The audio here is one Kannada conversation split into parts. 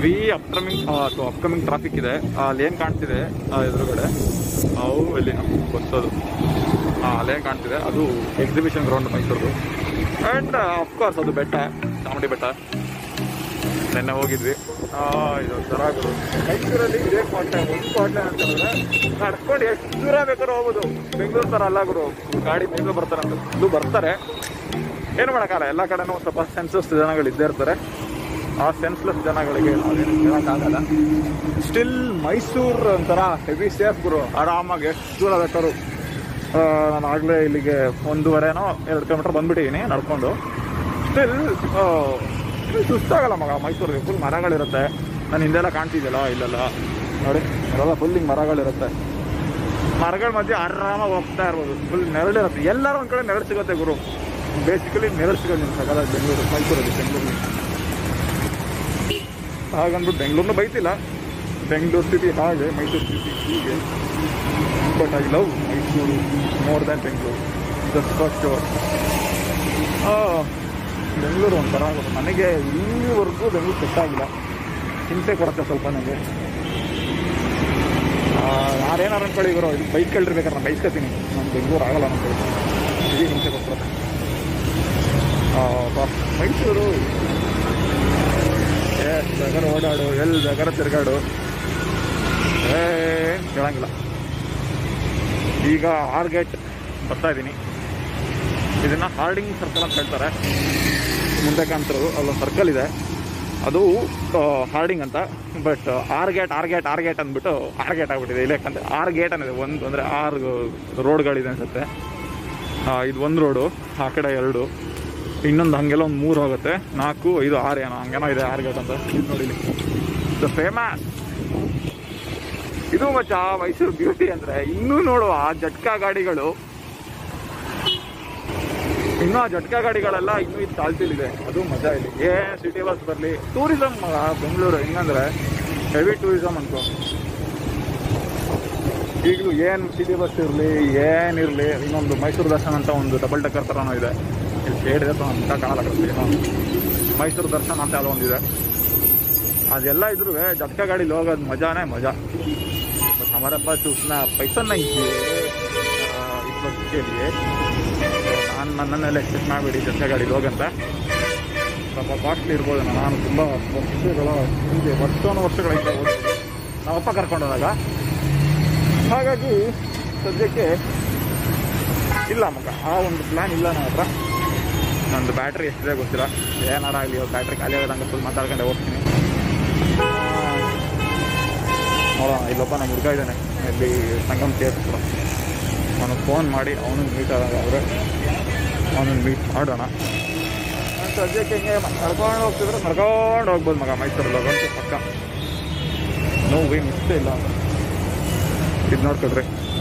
ಹೆವಿ ಅಪ್ಕಮಿಂಗ್ ಅಥವಾ ಅಪ್ಕಮಿಂಗ್ ಟ್ರಾಫಿಕ್ ಇದೆ ಅಲ್ಲಿ ಏನು ಕಾಣ್ತಿದೆ ಆ ಎದುರುಗಡೆ ಅವು ಇಲ್ಲಿ ನಮ್ಮ ಬಸ್ಸದು ಅಲ್ಲೇನು ಕಾಣ್ತಿದೆ ಅದು exhibition ground Mysuru and of course ಅದು ಬೆಟ್ಟ ಚಾಮುಂಡಿ ಬೆಟ್ಟ ನಿನ್ನೆ ಹೋಗಿದ್ವಿ ಆ, ಇದು ಸರಾಗರು ಮೈಸೂರಲ್ಲಿ ಇದೇ ಕೋಟೆ ಒಂದು ಕೋಟೆ ಅಂತಂದ್ರೆ ನಡ್ಕೊಂಡು ಎಷ್ಟು ದೂರ ಬೇಕಾದ್ರೂ ಹೋಗ್ಬೋದು ಬೆಂಗಳೂರು ಥರ ಅಲ್ಲ ಗುರು ಗಾಡಿ ಬೇಗ ಬರ್ತಾರೆ ಅಂತ ಇದು ಬರ್ತಾರೆ ಏನು ಮಾಡೋಕ್ಕಾಗಲ್ಲ ಎಲ್ಲ ಕಡೆನೂ ಒಂದ್ ಸ್ವಲ್ಪ ಸೆನ್ಸಸ್ ಜನಗಳು ಇದ್ದೇ ಇರ್ತಾರೆ ಆ ಸೆನ್ಸ್ಲೆಸ್ ಜನಗಳಿಗೆ ನಾವೇನು ಹೇಳೋಕ್ಕಾಗಲ್ಲ ಸ್ಟಿಲ್ ಮೈಸೂರು ಒಂಥರ ಹೆವಿ ಸೇಫ್ ಗುರು ಆರಾಮಾಗಿ ಎಷ್ಟು ದೂರ ಬೇಕಾದ್ರು ಆ, ನಾನು ಆಗಲೇ ಇಲ್ಲಿಗೆ ಒಂದೂವರೆನೋ ಎರಡು ಕಿಲೋಮೀಟರ್ ಬಂದ್ಬಿಟ್ಟಿದ್ದೀನಿ ನಡ್ಕೊಂಡು ಸ್ಟಿಲ್ ಸುಸ್ತಾಗಲ್ಲ ಮಗ ಮೈಸೂರಿಗೆ ಫುಲ್ ಮರಗಳಿರುತ್ತೆ ನಾನು ಹಿಂದೆಲ್ಲ ಕಾಣ್ತಿದ್ಯಲ್ಲ ಇಲ್ಲೆಲ್ಲ ನೋಡಿ ಅವೆಲ್ಲ ಫುಲ್ ಹಿಂಗೆ ಮರಗಳಿರುತ್ತೆ ಮರಗಳ ಮಧ್ಯೆ ಆರಾಮಾಗಿ ಹೋಗ್ತಾ ಇರ್ಬೋದು ಫುಲ್ ನೆರಳಿರುತ್ತೆ ಎಲ್ಲರೂ ಒಂದು ಕಡೆ ನೆರಳು ಸಿಗುತ್ತೆ ಗುರು ಬೇಸಿಕಲಿ ನೆರಳು ಸಿಗೋದು ನಿಮ್ಗೆ ಸಗಲ ಬೆಂಗಳೂರು ಮೈಸೂರಲ್ಲಿ ಬೆಂಗಳೂರಲ್ಲಿ ಹಾಗಂದ್ಬಿಟ್ಟು ಬೆಂಗಳೂರನ್ನ ಬೈತಿಲ್ಲ ಬೆಂಗಳೂರು ಸಿಟಿ ಹಾಗೆ ಮೈಸೂರು ಸಿಟಿ ಹೀಗೆ but I love Mysuru more than Bengaluru just first Bengaluru ಒಂಥರ ಗೊತ್ತು. ನನಗೆ ಇಲ್ಲಿವರೆಗೂ ಬೆಂಗಳೂರು ಸೆಟ್ ಆಗಿಲ್ಲ ಹಿಂಸೆ ಕೊಡುತ್ತೆ ಸ್ವಲ್ಪ ನನಗೆ ಯಾರೇನಾರು ಅನ್ಕೊಳ್ಳಿ ಇವರು ಇಲ್ಲಿ ಬೈಕ್ ಕೇಳಿರ್ಬೇಕಾದ್ರೆ ನಾನು ಬೈಸ್ಕೊತೀನಿ ನಾನು ಬೆಂಗಳೂರು ಆಗಲ್ಲ ನಮ್ಮ ಇಡೀ ಹಿಂಸೆ ಕೊಡ್ತಾರೆ ಮೈಸೂರು ಎಷ್ಟು ಬೇಕಾದ್ರೆ ಓಡಾಡು ಎಲ್ಲಿ ಬೇಕಾದ್ರೆ ತಿರ್ಗಾಡು ಏನ್ ಕೇಳಂಗಿಲ್ಲ ಈಗ ಆರ್ ಗೇಟ್ ಬರ್ತಾ ಇದ್ದೀನಿ ಇದನ್ನ ಹಾರ್ಡಿಂಗ್ ಸರ್ಕಲ್ ಅಂತ ಹೇಳ್ತಾರೆ ಮುಂದೆ ಕಾಣ್ತಿರೋದು ಅಲ್ಲೊಂದು ಸರ್ಕಲ್ ಇದೆ ಅದು ಆ, ಹಾರ್ಡಿಂಗ್ ಅಂತ but R gate R gate R gate ಅಂದ್ಬಿಟ್ಟು ಆರ್ ಗೇಟ್ ಆಗ್ಬಿಟ್ಟಿದೆ ಇಲ್ಲ ಯಾಕಂದ್ರೆ ಆರ್ ಗೇಟ್ ಅನ್ನಿದೆ ಒಂದು ಅಂದರೆ ಆರು ರೋಡ್ಗಳಿದೆ ಅನ್ಸುತ್ತೆ ಆ, ಇದು ಒಂದು ರೋಡು ಆ ಕಡೆ ಎರಡು ಇನ್ನೊಂದು ಹಂಗೆಲ್ಲ ಒಂದು ಮೂರು ಹೋಗುತ್ತೆ ನಾಲ್ಕು ಐದು ಆರು ಏನೋ ಹಂಗೇನೋ ಇದೆ ಆರ್ ಗೇಟ್ ಅಂತ ಇದು ನೋಡಿ ದ ಫೇಮಸ್ ಇದು ಮಚ್ಚ ಮೈಸೂರು ಬ್ಯೂಟಿ ಅಂದ್ರೆ ಇನ್ನೂ ನೋಡುವ ಆ ಜಟ್ಕಾ ಗಾಡಿಗಳು ಇನ್ನೂ ಆ ಜಟ್ಕಾ ಗಾಡಿಗಳೆಲ್ಲ ಇನ್ನೂ ಇದು ಚಾಲ್ತಿಲಿದೆ ಅದು ಮಜಾ ಇಲ್ಲಿ ಏನ್ ಸಿಟಿ ಬಸ್ ಬರಲಿ ಟೂರಿಸಂ ಬೆಂಗಳೂರು ಹೆಂಗಂದ್ರೆ ಹೆವಿ ಟೂರಿಸಂ ಅನ್ಕೋ ಈಗಲೂ ಏನು ಸಿಟಿ ಬಸ್ ಇರಲಿ ಏನಿರಲಿ ಇನ್ನೊಂದು ಮೈಸೂರು ದರ್ಶನ ಅಂತ ಒಂದು ಡಬಲ್ ಟಕ್ಕರ್ ಥರನೂ ಇದೆ ಇಲ್ಲಿ ಶೇಡ್ ಇದೆ ಅಂತ ಕಾಣಲ್ಲ ಕಳಿಸ್ಲಿ ಮೈಸೂರು ದರ್ಶನ ಅಂತ ಯಾವುದೋ ಒಂದಿದೆ ಅದೆಲ್ಲ ಇದ್ರೂ ಜಟ್ಕಾ ಗಾಡಿಲಿ ಹೋಗೋದು ಮಜಾನೇ ಮಜಾ बट हमारे पास उतना पैसा नहीं है ಆ, ಇಸ್ ಬಸ್ के लिए ನಾನು ನನ್ನನ್ನೆಲ್ಲ ಎಕ್ಸ್ಪೆಕ್ಟ್ ಮಾಡಬೇಡಿ ಜಟ್ಕಾ ಗಾಡಿಲಿ ಹೋಗಂತ ಸ್ವಲ್ಪ ಕಾಸ್ಟ್ಲಿ ಇರ್ಬೋದು ನಾನು ತುಂಬ ವರ್ಷಗಳ ಹಿಂದೆ ವರ್ಷೋನು ವರ್ಷಗಳಿಂದ ಹೋಗ್ತೀನಿ ನಾವಪ್ಪ ಕರ್ಕೊಂಡು ಹೋದಾಗ ಹಾಗಾಗಿ ಸದ್ಯಕ್ಕೆ ಇಲ್ಲ ಮಗ ಆ ಒಂದು ಪ್ಲ್ಯಾನ್ ಇಲ್ಲ ನನ್ನ ಹತ್ರ ನಂದು ಬ್ಯಾಟ್ರಿ ಎಷ್ಟಿದೆ ಗೊತ್ತಿಲ್ಲ ಏನಾರ ಆಗಲಿ ಬ್ಯಾಟ್ರಿ ಖಾಲಿ ಆಗೋದಂಗೆ ಫುಲ್ ಮಾತಾಡ್ಕೊಂಡೆ ಹೋಗ್ತೀನಿ ನೋಡೋಣ ಇಲ್ಲೊಬ್ಬ ನಮ್ಮ ಹುಡುಗ ಇದ್ದಾನೆ ಇಲ್ಲಿ ಸಂಗಮ್ ಕೇಸ್ ಕೂಡ ಅವನು ಫೋನ್ ಮಾಡಿ ಅವನಿಗೆ ಮೀಟ್ ಆದಾಗ ಆದರೆ ಅವನನ್ನು ಮೀಟ್ ಮಾಡೋಣ ನಾನ್ ಸದ್ಯಕ್ಕೆ ಹಿಂಗೆ ನಡ್ಕೊಂಡು ಹೋಗ್ತಿದ್ರೆ ನಡ್ಕೊಂಡು ಹೋಗ್ಬೋದು ಮಗ ಮೈಸೂರಲ್ಲಿ ಹೋಗಂತೂ ಪಕ್ಕ ನೋವು ಏನು ಇಷ್ಟೇ ಇಲ್ಲ ಇದು ನೋಡ್ಕೊಳ್ರಿ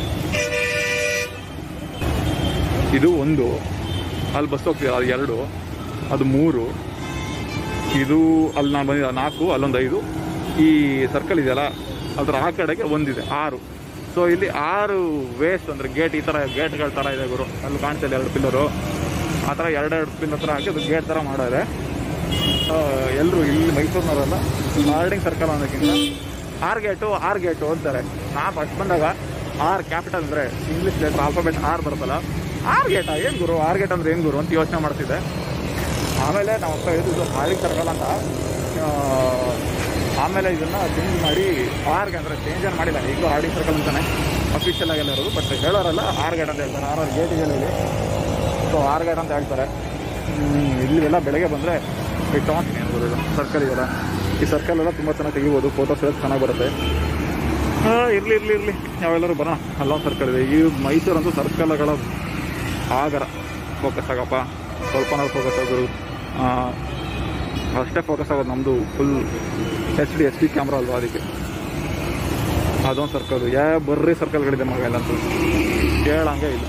ಇದು ಒಂದು ಅಲ್ಲಿ ಬಸ್ ಹೋಗ್ತೀರ ಅದು ಎರಡು ಅದು ಮೂರು ಇದು ಅಲ್ಲಿ ನಾನು ಬಂದಿದ್ದ ನಾಲ್ಕು ಅಲ್ಲೊಂದು ಐದು ಈ ಸರ್ಕಲ್ ಇದೆಯಲ್ಲ ಅದರ ಆ ಕಡೆಗೆ ಒಂದಿದೆ ಆರು ಸೊ ಇಲ್ಲಿ ಆರು ವೇಸ್ಟ್ ಅಂದರೆ ಗೇಟ್ ಈ ಥರ ಗೇಟ್ಗಳ ಥರ ಇದೆ ಗುರು ಅಲ್ಲಿ ಕಾಣ್ತಿಲ್ಲ ಎರಡು ಪಿಲ್ಲರು ಆ ಥರ ಎರಡೆರಡು ಪಿಲ್ಲರ್ ಥರ ಹಾಕಿ ಅದು ಗೇಟ್ ಥರ ಮಾಡೋರೆ ಎಲ್ಲರೂ ಇಲ್ಲಿ ಮೈಸೂರಿನವರೆಲ್ಲ ಹಾರ್ಡಿಂಗ್ ಸರ್ಕಲ್ ಅನ್ನೋದಕ್ಕಿಂತ ಆರ್ ಗೇಟು ಆರ್ ಗೇಟು ಅಂತಾರೆ ನಾ ಫಸ್ಟ್ ಬಂದಾಗ ಆರ್ ಕ್ಯಾಪಿಟಲ್ ಅಂದರೆ ಇಂಗ್ಲೀಷ್ ಲೆಟರ್ ಆಲ್ಫಾಬೆಟ್ ಆರ್ ಬರುತ್ತಲ್ಲ ಆರ್ ಗೇಟಾ ಏನು ಗುರು ಆರ್ ಗೇಟ್ ಅಂದ್ರೆ ಏನು ಗುರು ಅಂತ ಯೋಚನೆ ಮಾಡ್ತಿದ್ದೆ ಆಮೇಲೆ ನಾವು ಅಪ್ಪ ಹೇಳಿದ್ದು ಹಾರ್ಡಿಂಗ್ ಸರ್ಕಲ್ ಅಂತ ಆ, ಆಮೇಲೆ ಇದನ್ನ ಚೇಂಜ್ ಮಾಡಿ ಆರ್ಗೆ ಅಂದರೆ ಚೇಂಜ್ ಏನು ಮಾಡಿಲ್ಲ ಈಗಲೂ ಹಾರ್ಡಿಂಗ್ ಸರ್ಕಲ್ ಅಂತಾನೆ ಅಫಿಷಿಯಲ್ ಆಗಿ ಎಲ್ಲ ಇರೋದು ಬಟ್ ಹೇಳೋರಲ್ಲ ಆರ್ ಗೇಟ್ ಅಂತ ಹೇಳ್ತಾರೆ ಆರ್ ಆರ್ ಗೇಟಿಗೆ ಸೊ ಆರ್ ಗೇಟ್ ಅಂತ ಹೇಳ್ತಾರೆ ಹ್ಮ್, ಇಲ್ಲಿಗೆಲ್ಲ ಬೆಳಗ್ಗೆ ಬಂದರೆ ಬಿಟ್ಟು ತೊಗೊತೀನಿ ಅನ್ಬೋದು ಇದು ಸರ್ಕಲ್ ಇದೆಲ್ಲ ಈ ಸರ್ಕಲ್ ಎಲ್ಲ ತುಂಬ ಚೆನ್ನಾಗಿ ತೆಗಿಬೋದು ಫೋಟೋಸ್ ಎಲ್ಲ ಚೆನ್ನಾಗಿ ಬರುತ್ತೆ ಇರಲಿ ಇರಲಿ ಇರಲಿ ನಾವೆಲ್ಲರೂ ಬರೋಣ ಅಲ್ಲೊಂದು ಸರ್ಕಲ್ ಇದೆ ಈ ಮೈಸೂರಂತೂ ಸರ್ಕಲ್ಗಳ ಆಗರ ಫೋಕಸ್ ಆಗಪ್ಪ ಸ್ವಲ್ಪನಾದ್ರು ಫೋಕಸ್ ಆಗೋದು ಆ, ಅಷ್ಟೇ ಫೋಕಸ್ ಆಗೋದು ನಮ್ಮದು full H D H D camera ಅಲ್ವಾ ಅದಕ್ಕೆ ಅದೊಂದು ಸರ್ಕಲ್ ಯಾ ಬರ್ರಿ ಸರ್ಕಲ್ಗಳಿದೆ ಮಗ ಎಲ್ಲಂತೂ ಕೇಳಂಗೆ ಇಲ್ಲ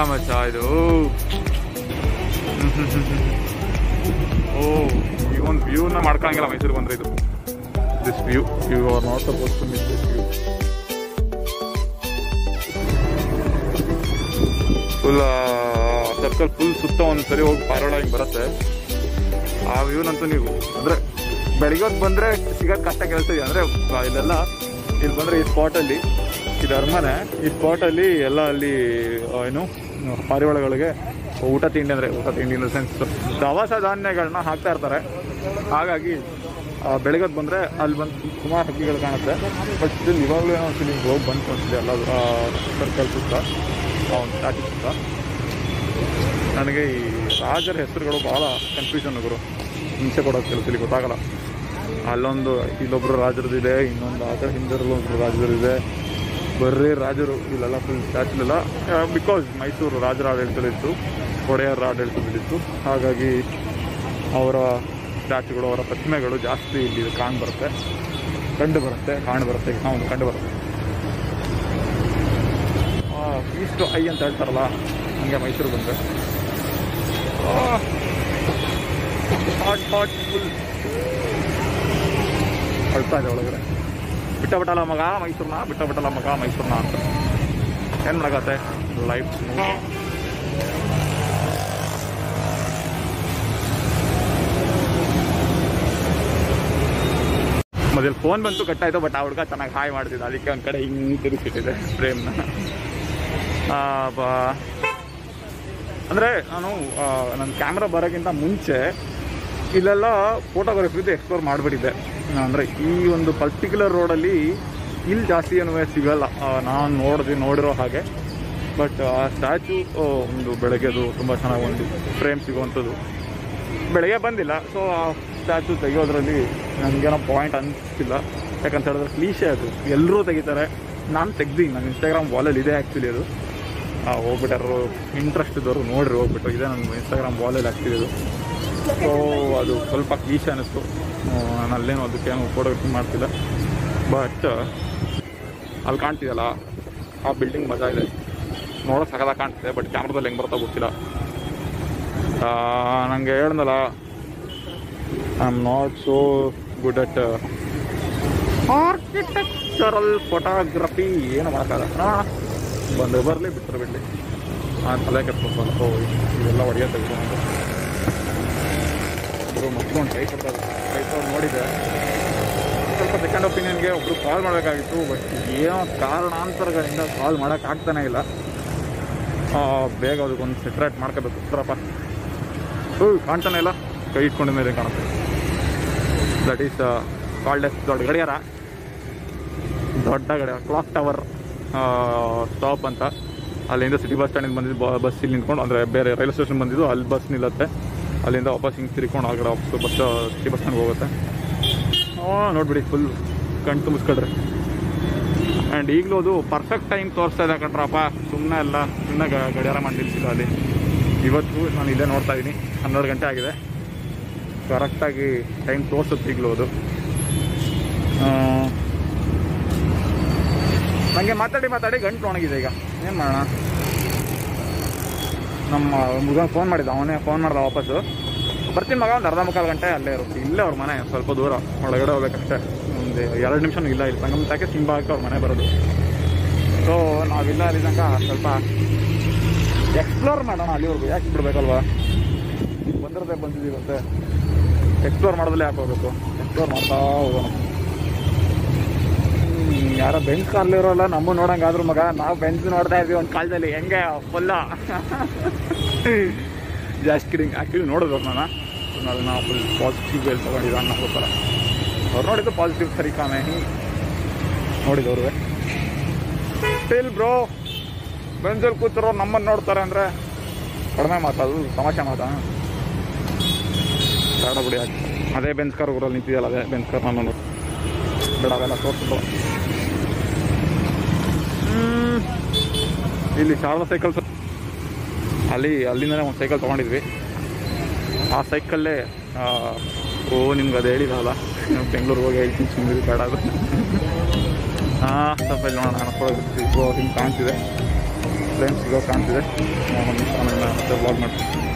ಮಚ್ಚ ಇದು ಓ ಈ ಒಂದು ವ್ಯೂನ ಮಾಡ್ಕೊಳಂಗಿಲ್ಲ ಮೈಸೂರಿಗೆ ಬಂದ್ರೆ ಇದು this view you are not suppose to miss this view full circle full ಸುತ್ತ ಒಂದು ಸರಿ ಹೋಗಿ ಪಾರೋಳ ಹಿಂಗೆ ಬರುತ್ತೆ ಆ ವ್ಯೂನಂತೂ ನೀವು ಅಂದರೆ ಬೆಳಿಗ್ಗೆ ಹೊತ್ತು ಬಂದರೆ ಸಿಗೋದು ಕಷ್ಟ ಕೆಲಸ ಇದೆ ಅಂದರೆ ಇಲ್ಲೆಲ್ಲ ಇಲ್ಲಿ ಬಂದರೆ ಈ ಸ್ಪಾಟಲ್ಲಿ ಇದು ಅರಮನೆ ಈ ಸ್ಪಾಟಲ್ಲಿ ಎಲ್ಲ ಅಲ್ಲಿ ಆ, ಏನು ಪಾರಿವಾಳಗಳಿಗೆ ಊಟ ತಿಂಡಿ ಅಂದರೆ ಊಟ ತಿಂಡಿ ಇನ್ ದ ಸೆನ್ಸ್ ದವಸ ಧಾನ್ಯಗಳನ್ನ ಹಾಕ್ತಾ ಇರ್ತಾರೆ ಹಾಗಾಗಿ ಆ, ಬೆಳಗ್ಗೆ ಹೊತ್ತು ಬಂದರೆ ಅಲ್ಲಿ ಬಂದು ಸುಮಾರು ಹಕ್ಕಿಗಳು ಕಾಣುತ್ತೆ ಬಟ್ ಸ್ಟಿಲ್ ಇವಾಗಲೂ ಏನೋ ಒಂದ್ಸಲಿ ಹೋಗಿ ಬಂದು ಅನಿಸಿದೆ ಎಲ್ಲ ಸರ್ಕಲ್ ಸುತ್ತ ಆ ಒಂದು ಸ್ಟ್ಯಾಚು ಸುತ್ತ ನನಗೆ ಈ ರಾಜರ ಹೆಸರುಗಳು ಭಾಳ ಕನ್ಫ್ಯೂಷನ್ ಗುರು ಹಿಂಸೆ ಕೊಡೋದು ಕೆಲಸದಲ್ಲಿ ಗೊತ್ತಾಗಲ್ಲ ಅಲ್ಲೊಂದು ಇಲ್ಲೊಬ್ರು ರಾಜರದಿದೆ ಇನ್ನೊಂದು ಆ ಕಡೆ ಹಿಂದರಲ್ಲಿ ಒಬ್ರು ರಾಜರಿದೆ ಬರ್ರಿ ರಾಜರು ಇಲ್ಲೆಲ್ಲ ಫುಲ್ ಸ್ಟ್ಯಾಚುಲೆಲ್ಲ ಬಿಕಾಸ್ ಮೈಸೂರು ರಾಜರ ಆಡಳಿತದಲ್ಲಿತ್ತು ಒಡೆಯರ ಆಡಳಿತದಲ್ಲಿತ್ತು ಹಾಗಾಗಿ ಅವರ ಸ್ಟ್ಯಾಚುಗಳು ಅವರ ಪ್ರತಿಮೆಗಳು ಜಾಸ್ತಿ ಇಲ್ಲಿ ಕಾಣ್ ಬರುತ್ತೆ ಕಂಡು ಬರುತ್ತೆ ಕಾಣ್ ಬರುತ್ತೆ ನಾವು ಕಂಡು ಬರುತ್ತೆ ಈಸ್ಟ್ ಐ ಅಂತ ಹೇಳ್ತಾರಲ್ಲ ಹಂಗೆ ಮೈಸೂರು ಬಂದರೆ ಹಾಟ್ ಹಾಟ್ ಫುಲ್ ಅಳ್ತಾ ಇದೆ ಒಳಗಡೆ ಬಿಟ್ಟ ಬಿಟ್ಟಲ್ಲ ಮಗ ಮೈಸೂರ್ನ ಬಿಟ್ಟ ಬಿಟ್ಟಲ್ಲ ಮಗ ಮೈಸೂರ್ನ ಅಂತ ಏನು ಮಾಡಕತ್ತೆ ಲೈಫ್ ಮೊದಲು ಫೋನ್ ಬಂತು ಕಟ್ಟಾಯ್ತು ಬಟ್ ಆ ಹುಡುಗ ಚೆನ್ನಾಗಿ ಹಾಯ್ ಮಾಡ್ತಿದ್ದ ಅದಕ್ಕೆ ಒಂದು ಕಡೆ ಹಿಂಗೆ ತಿರುಗಿಸಿಟ್ಟಿದೆ ಫ್ರೇಮ್ನ ಅಂದರೆ ನಾನು ನನ್ನ ಕ್ಯಾಮ್ರಾ ಬರೋಕ್ಕಿಂತ ಮುಂಚೆ ಇಲ್ಲೆಲ್ಲ ಫೋಟೋಗ್ರಫಿದು ಎಕ್ಸ್ಪ್ಲೋರ್ ಮಾಡಿಬಿಟ್ಟಿದ್ದೆ ಅಂದರೆ ಈ ಒಂದು ಪರ್ಟಿಕ್ಯುಲರ್ ರೋಡಲ್ಲಿ ಇಲ್ಲಿ ಜಾಸ್ತಿ ಏನೂ ಸಿಗಲ್ಲ ನಾನು ನೋಡಿದೆ ನೋಡಿರೋ ಹಾಗೆ ಬಟ್ ಆ ಸ್ಟ್ಯಾಚು ಒಂದು ಬೆಳಗ್ಗೆದು ತುಂಬ ಚೆನ್ನಾಗಿ ಒಂದು ಫ್ರೇಮ್ ಸಿಗುವಂಥದ್ದು ಬೆಳಗ್ಗೆ ಬಂದಿಲ್ಲ ಸೊ ಆ ಸ್ಟ್ಯಾಚು ತೆಗಿಯೋದ್ರಲ್ಲಿ ನನಗೇನೋ ಪಾಯಿಂಟ್ ಅನಿಸ್ತಿಲ್ಲ ಯಾಕಂತ ಹೇಳಿದ್ರೆ ಕ್ಲೀಶೆ ಅದು ಎಲ್ಲರೂ ತೆಗಿತಾರೆ ನಾನು ತೆಗ್ದು ನನ್ನ ಇನ್ಸ್ಟಾಗ್ರಾಮ್ ವಾಲಲ್ಲಿ ಇದೆ ಆ್ಯಕ್ಚುಲಿ ಅದು ಆ, ಹೋಗ್ಬಿಟ್ಟಾರು ಇಂಟ್ರೆಸ್ಟ್ ಇದ್ದವರು ನೋಡ್ರಿ ಹೋಗ್ಬಿಟ್ಟು ಇದೆ ನನ್ನ ಇನ್ಸ್ಟಾಗ್ರಾಮ್ ವಾಲಲ್ಲಿ ಆಗ್ತಿದೆ ಅದು ಸೊ ಅದು ಸ್ವಲ್ಪ ಕ್ಲೀಶೆ ಅನ್ನಿಸ್ತು ನಾನು ಅಲ್ಲೇನು ಅದಕ್ಕೇನು ಫೋಟೋಗ್ರಫಿ ಮಾಡ್ತಿಲ್ಲ ಬಟ್ ಅಲ್ಲಿ ಕಾಣ್ತಿದಲ್ಲ ಆ ಬಿಲ್ಡಿಂಗ್ ಮಜಾ ಇದೆ ನೋಡೋಕೆ ಸಕದಾಗ ಕಾಣ್ತಿದೆ ಬಟ್ ಕ್ಯಾಮ್ರಾದಲ್ಲಿ ಹೆಂಗೆ ಬರುತ್ತೋ ಗೊತ್ತಿಲ್ಲ ನನಗೆ ಹೇಳ್ದಲ್ಲ I am not so good at architectural photography ಏನು ಮಾಡೋಕ್ಕಾಗಲ್ಲ ಬಂದು ಬರಲಿ ಬಿಟ್ಟರೆ ಬಿಡಲಿ ನಾನು ತಲೆ ಕೆಟ್ಕೊಂಡು ಓ ಇದೆಲ್ಲ ಹೊಡೆಯ ತೆಗೆದುಕೊಂಡು ಒಬ್ಬರು ಮಕ್ಕೊಂಡು ಕೈ ಕೊಡ್ತಾರೆ ಕೈ ಕೊಟ್ಟು ನೋಡಿದೆ ಸ್ವಲ್ಪ ಸೆಕೆಂಡ್ ಒಪಿನಿಯನ್ಗೆ ಒಬ್ರು ಕಾಲ್ ಮಾಡಬೇಕಾಗಿತ್ತು ಬಟ್ ಏನೋ ಕಾರಣಾಂತರಗಳಿಂದ ಕಾಲ್ ಮಾಡೋಕ್ಕಾಗ್ತಾನೆ ಇಲ್ಲ ಆ, ಬೇಗ ಅದಕ್ಕೊಂದು ಸೆಟ್ರೇಟ್ ಮಾಡ್ಕೋಬೇಕು ಸರಪ್ಪ ಹ್ಞೂ ಕಾಣ್ತಾನೆ ಇಲ್ಲ ಕೈ ಇಟ್ಕೊಂಡಿದ ಮೇಲೆ ಕಾಣುತ್ತೆ ದಟ್ ಈಸ್ ಕಾಲ್ಡ್ ಎಸ್ ದೊಡ್ಡ ಗಡಿಯಾರ ದೊಡ್ಡ ಗಡಿಯಾರ ಕ್ಲಾಕ್ ಟವರ್ ಸ್ಟಾಪ್ ಅಂತ ಅಲ್ಲಿಂದ ಸಿಟಿ ಬಸ್ ಸ್ಟ್ಯಾಂಡಿಂದ ಬಂದಿದ್ದು ಬಸ್ ಇಲ್ಲಿ ನಿಂತ್ಕೊಂಡು ಅಂದರೆ ಬೇರೆ ರೈಲ್ವೆ ಸ್ಟೇಷನ್ ಬಂದಿದ್ದು ಅಲ್ಲಿ ಬಸ್ ನಿಲ್ಲತ್ತೆ ಅಲ್ಲಿಂದ ವಾಪಸ್ ಹಿಂಗೆ ತಿರ್ಕೊಂಡು ಆ ಕಡೆ ವಾಪಸ್ ಬಸ್ ಸಿಟಿ ಬಸ್ ಸ್ಟ್ಯಾಂಡ್ಗೆ ಹೋಗುತ್ತೆ ಹಾಂ ನೋಡ್ಬಿಡಿ ಫುಲ್ ಕಣ್ ತುಂಬಿಸ್ಕೊಳ್ರಿ ಆ್ಯಂಡ್ ಈಗಲೂ ಅದು ಪರ್ಫೆಕ್ಟ್ ಟೈಮ್ ತೋರಿಸ್ತಾ ಇದೆ ಕಣ್ರಪ್ಪ ಸುಮ್ಮನೆ ಎಲ್ಲ ಸುಮ್ಮನೆ ಗಡಿಯಾರ ಮಾಡಿ ನಿಲ್ಸಿಲ್ಲ ಅಲ್ಲಿ ಇವತ್ತು ನಾನು ಇಲ್ಲೇ ನೋಡ್ತಾ ಇದ್ದೀನಿ ಹನ್ನೆರಡು ಗಂಟೆ ಆಗಿದೆ ಕರೆಕ್ಟಾಗಿ ಟೈಮ್ ತೋರಿಸುತ್ತೆ ಈಗಲೂ ಅದು ನನಗೆ ಮಾತಾಡಿ ಮಾತಾಡಿ ಗಂಟು ಒಣಗಿದೆ ಈಗ ಏನು ಮಾಡೋಣ ನಮ್ಮ ಹುಡುಗ ಫೋನ್ ಮಾಡಿದ್ದ ಅವನೇ ಫೋನ್ ಮಾಡ್ದ ವಾಪಸ್ಸು ಬರ್ತೀನಿ ಮಗ ಒಂದು ಅರ್ಧ ಮುಕ್ಕಾಲು ಗಂಟೆ ಅಲ್ಲೇ ಇರುತ್ತೆ ಇಲ್ಲೇ ಅವ್ರ ಮನೆ ಸ್ವಲ್ಪ ದೂರ ಒಳಗಡೆ ಹೋಗ್ಬೇಕಷ್ಟೇ ಒಂದು ಎರಡು ನಿಮಿಷನೂ ಇಲ್ಲ ಇಲ್ಲಿ ಸಂಗಮ ತಾಕೆ ಸಿಂಬ ಹಾಕಿ ಅವ್ರ ಮನೆ ಬರೋದು ಸೊ ನಾವಿಲ್ಲ ಅಲ್ಲಿ ತನಕ ಸ್ವಲ್ಪ ಎಕ್ಸ್ಪ್ಲೋರ್ ಮಾಡೋಣ ಅಲ್ಲಿವರೆಗೂ ಯಾಕೆ ಬಿಡ್ಬೇಕಲ್ವಾ ಈಗ ಬಂದಿರದೆ ಬಂದಿದ್ದೀವಂತೆ ಎಕ್ಸ್ಪ್ಲೋರ್ ಮಾಡೋದಲ್ಲೇ ಯಾಕೆ ಹೋಗ್ಬೇಕು ಎಕ್ಸ್ಪ್ಲೋರ್ ಮಾಡ್ತಾ ಹೋಗೋಣ ಹ್ಮ್, ಯಾರೋ ಬೆಂಚ್ ಕಾರ್ಲಿರೋಲ್ಲ ನಮ್ಮ ನೋಡಂಗಾದ್ರು ಮಗ ನಾವು ಬೆಂಚ್ ನೋಡ್ತಾ ಇದ್ವಿ ಒಂದು ಕಾಲದಲ್ಲಿ ಹೆಂಗೆ ಫುಲ್ಲ ಜಾಸ್ತಿ ಕಿಡಿಂಗ್ ಆ್ಯಕ್ಚುಲಿ ನೋಡಿದ್ರು ನಾನು ಅದನ್ನ ಫುಲ್ ಪಾಸಿಟಿವ್ ವೇಲ್ ತೊಗೊಂಡಿದ್ದ ಅನ್ನೋಕ್ಕೋಸ್ಕರ ಅವ್ರು ನೋಡಿದ್ದು ಪಾಸಿಟಿವ್ ಸರಿ ಕಾಮೆ ಹಿಂಗೆ ನೋಡಿದವ್ರು ಸ್ಟಿಲ್ ಬ್ರೋ ಬೆಂಚಲ್ಲಿ ಕೂತಿರೋ ನಮ್ಮನ್ನು ನೋಡ್ತಾರೆ ಅಂದರೆ ಕಡಿಮೆ ಮಾತದು ತಮಾಷೆ ಮಾತಾ ಬೇಡ ಬಿಡಿ ಯಾಕೆ ಅದೇ ಬೆಂಚ್ ಕಾರ್ ಊರಲ್ಲಿ ನಿಂತಿದೆಯಲ್ಲ ಅದೇ ಬೆಂಚ್ ಕಾರ್ ನಾನು ಬೇಡ ಅವೆಲ್ಲ ತೋರಿಸ್ಬಿಟ್ಟು ಇಲ್ಲಿ ಶಾರದಾ ಸೈಕಲ್ಸ್ ಅಲ್ಲಿ ಅಲ್ಲಿಂದನೇ ಒಂದು ಸೈಕಲ್ ತೊಗೊಂಡಿದ್ವಿ ಆ ಸೈಕಲ್ಲೇ ಆ, ಓ ನಿಮ್ಗೆ ಅದು ಹೇಳಿದಲ್ಲ ಬೆಂಗಳೂರಿಗೆ ಹೋಗಿ ಹೇಳ್ತೀನಿ ಸುಮ್ಮನೆ ಬೇಡ ಅದು ಹಾಂ ಸ್ವಲ್ಪ ಇಲ್ಲಿ ನೋಡೋಣ ಅನ್ಕೊಳ್ಳೋದು ಹಿಂಗೆ ಕಾಣ್ತಿದೆ ಫ್ರೆಂಡ್ಸ್ ಇವಾಗ ಕಾಣ್ತಿದೆ ಒಂದು ನಿಮಿಷ ಆಮೇಲೆ ಮತ್ತೆ ವ್ಲಾಗ್ ಮಾಡ್ತೀನಿ